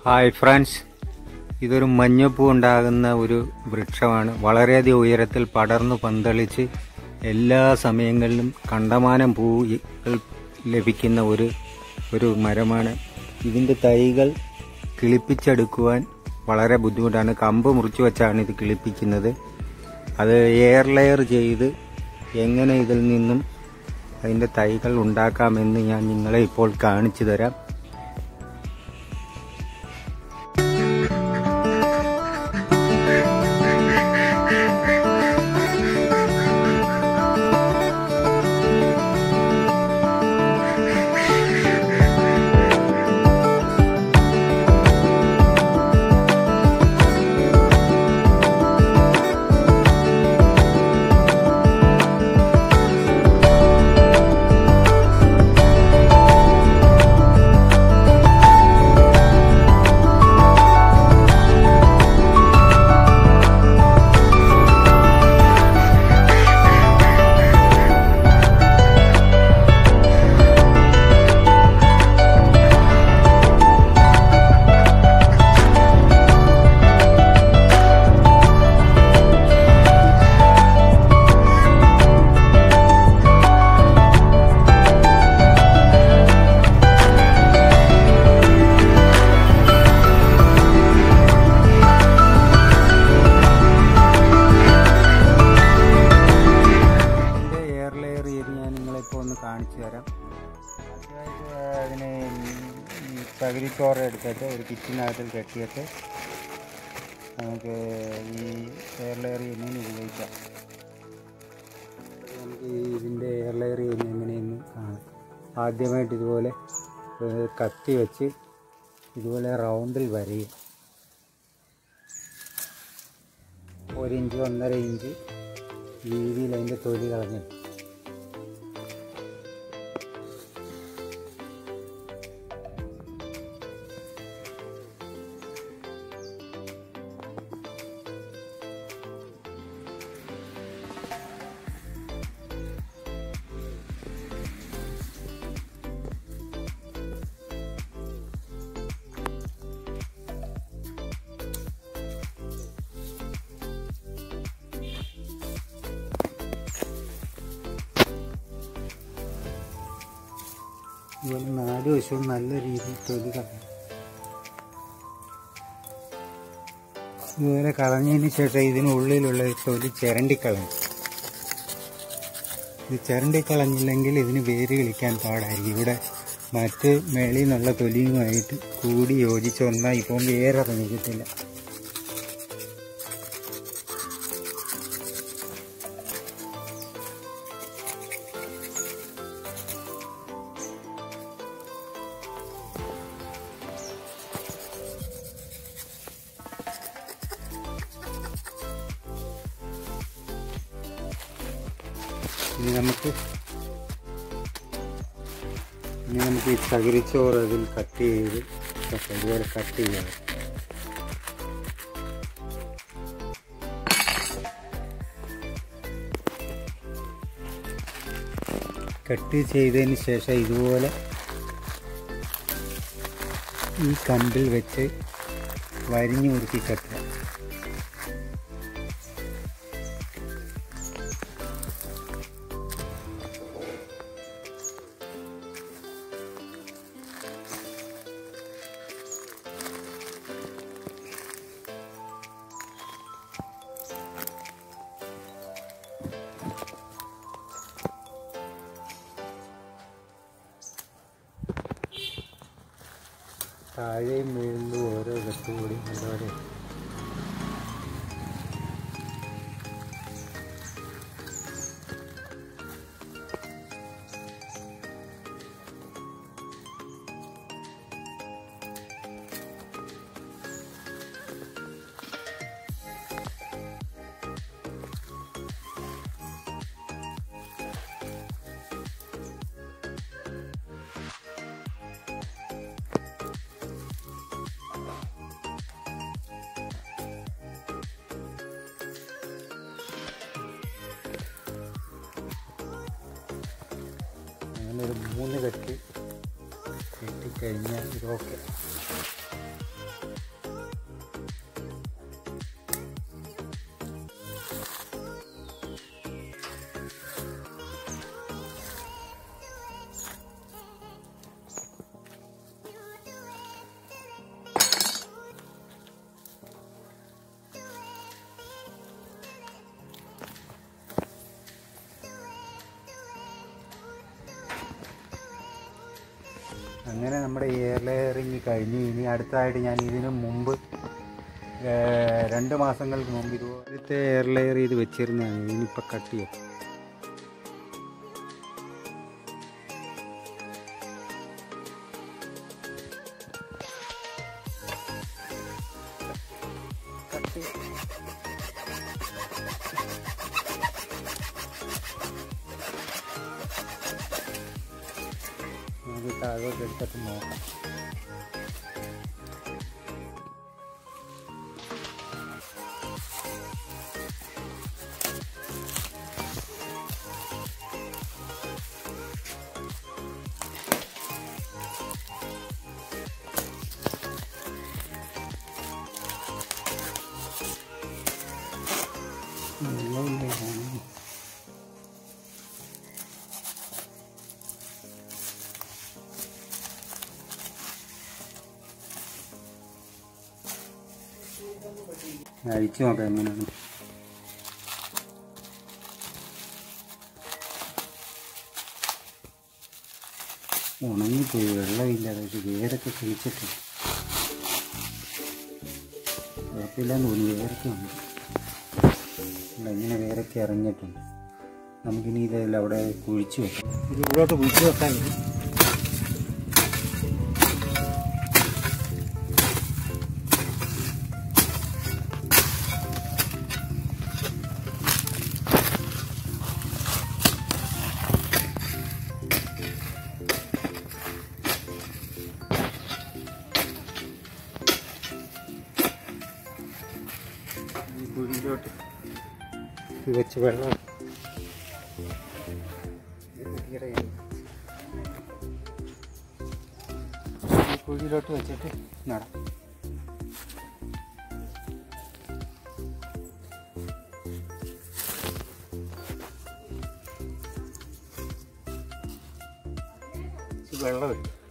hi friends ഇതൊരു മഞ്ഞപ്പൂ ഉണ്ടാകുന്ന ഒരു വൃക്ഷമാണ് വളരെയധികം ഉയരത്തിൽ പടർന്നു പന്തളിച്ച് എല്ലാ സമയങ്ങളിലും കണ്ടമാനം പൂകൾ ലഭിക്കുന്ന ഒരു ഒരു മരമാണ് ഇതിൻ്റെ തൈകൾ കിളിപ്പിച്ചെടുക്കുവാൻ വളരെ ബുദ്ധിമുട്ടാണ് കമ്പ് മുറിച്ചു വെച്ചാണ് ഇത് കിളിപ്പിക്കുന്നത് അത് എയർ ലെയർ ചെയ്ത് എങ്ങനെ ഇതിൽ നിന്നും അതിൻ്റെ തൈകൾ ഉണ്ടാക്കാമെന്ന് ഞാൻ നിങ്ങളെ ഇപ്പോൾ കാണിച്ചു തരാം ഇതിൻ്റെ എയർ ലെയർ ചെയ്ത് ഞാൻ നിങ്ങളിപ്പോൾ ഒന്ന് കാണിച്ചു തരാം ആദ്യമായിട്ട് അതിനെ ഈ ചകിരിച്ചോറ് എടുത്തിട്ട് ഒരു കിച്ചനകത്തിൽ കെട്ടിയിട്ട് നമുക്ക് ഈ എയർ ലെയർ ചെയ്യുന്നതിന് ഉപയോഗിക്കാം നമുക്ക് ഈ ഇതിൻ്റെ എയർ ലെയർ ചെയ്യുന്നത് എങ്ങനെയെന്ന് കാണാം ആദ്യമായിട്ട് ഇതുപോലെ ഏഹ്, കത്തി വെച്ച് ഇതുപോലെ റൗണ്ടിൽ വരയും ഒരു ഇഞ്ച് ഒന്നര ഇഞ്ച് വീതിയിൽ അതിൻ്റെ തൊലി കളഞ്ഞു ഇതുപോലെ നാല് വശവും നല്ല രീതിയിൽ തൊലി കളഞ്ഞു ഇതുപോലെ കളഞ്ഞതിന് ശേഷം ഇതിനുള്ളിലുള്ള ഈ തൊലി ചിരണ്ടിക്കളഞ്ഞു ഇത് ചിരണ്ടിക്കളഞ്ഞില്ലെങ്കിൽ ഇതിന് വേര് കളിക്കാൻ പാടായിരിക്കും ഇവിടെ മറ്റ് മേളിൽ നിന്നുള്ള തൊലിയുമായിട്ട് കൂടി യോജിച്ച് വന്നാൽ ഇപ്പം വേരിറങ്ങിക്കത്തില്ല ഇനി നമുക്ക് ഇനി നമുക്ക് ഈ ചകിരിച്ചോറ് അതിൽ കട്ട് ചെയ്ത് കട്ട് ഇതുപോലെ കട്ട് ചെയ്യണം കട്ട് ചെയ്തതിന് ശേഷം ഇതുപോലെ ഈ കമ്പിൽ വെച്ച് വരിഞ്ഞു മുറുക്കി കെട്ടുക താഴെയും വീണ്ടും ഓരോ കെട്ട് കൂടി അതുപോലെ അങ്ങനെ ഒരു മൂന്ന് കെട്ട് കെട്ടിക്കഴിഞ്ഞാൽ ഇത് ഓക്കെ അങ്ങനെ നമ്മുടെ എയർ ലെയറിങ് കഴിഞ്ഞു ഇനി അടുത്തതായിട്ട് ഞാൻ ഇതിനു മുമ്പ് ഏർ, രണ്ട് മാസങ്ങൾക്ക് മുമ്പ് ഇതുപോലത്തെ എയർ ലെയർ ഇത് വെച്ചിരുന്നതാണ് ഇതിനിപ്പോൾ കട്ട് ചെയ്യാം കട്ട് ചെയ്യാം നമുക്ക് താഴോട്ട് എടുത്തിട്ട് നോക്കാം അഴിച്ചു നോക്കാം എങ്ങനെയാണ് ഉണങ്ങിപ്പോയി വെള്ളമില്ലാതെ ഇത് വേരൊക്കെ കിളിച്ചിട്ട് കുഴപ്പമില്ലാന്ന് തോന്നി വേരൊക്കെ ഉണ്ട് ഇല്ല, ഇങ്ങനെ വേരൊക്കെ ഇറങ്ങിയിട്ടുണ്ട് നമുക്കിനി ഇതെല്ലാം അവിടെ കുഴിച്ചു വെക്കാം ഇത് ഇവിടോട്ട് കുഴിച്ചു വെക്കാൻ ഈ കുഴിയിലോട്ട് ഇത് വെച്ച് വെള്ളം ഇത് കുട്ടിയുടെ ഈ കുഴിയിലോട്ട് വെച്ചിട്ട് നടാം ഇത് വെള്ളം ഒഴിക്കും